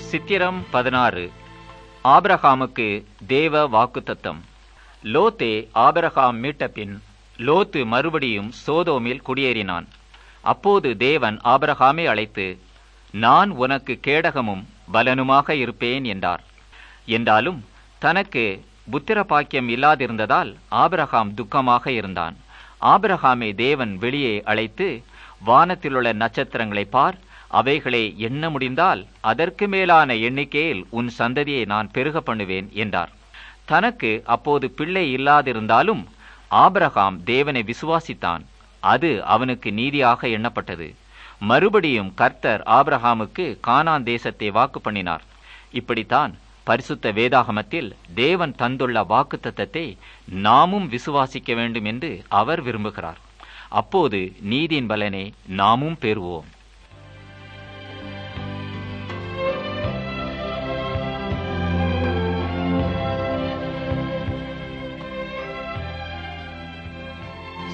சித்திரம் பதினாறு ஆபிரகாமுக்கு தேவ வாக்குத்தத்தம் லோத்தே ஆபிரகாம் மீட்ட பின் லோத்து மறுபடியும் சோதோமில் குடியேறினான் அப்போது தேவன் ஆபிரகாமை அழைத்து நான் உனக்கு கேடகமும் பலனுமாக இருப்பேன் என்றார் என்றாலும் தனக்கு புத்திர பாக்கியம் இல்லாதிருந்ததால் ஆபிரகாம் துக்கமாக இருந்தான் ஆபிரகாமை தேவன் வெளியே அழைத்து வானத்திலுள்ள நட்சத்திரங்களை பார் அவைகளை எண்ண முடிந்தால் அதற்கு மேலான எண்ணிக்கையில் உன் சந்ததியை நான் பெருக பண்ணுவேன் என்றார் தனக்கு அப்போது பிள்ளை இல்லாதிருந்தாலும் ஆபிரகாம் தேவனை விசுவாசித்தான் அது அவனுக்கு நீதியாக எண்ணப்பட்டது மறுபடியும் கர்த்தர் ஆபிரகாமுக்கு கானான் தேசத்தை வாக்கு பண்ணினார் இப்படித்தான் பரிசுத்த வேதாகமத்தில் தேவன் தந்துள்ள வாக்குத்தத்தத்தை நாமும் விசுவாசிக்க வேண்டும் என்று அவர் விரும்புகிறார் அப்போது நீதியின் பலனை நாமும் பெறுவோம்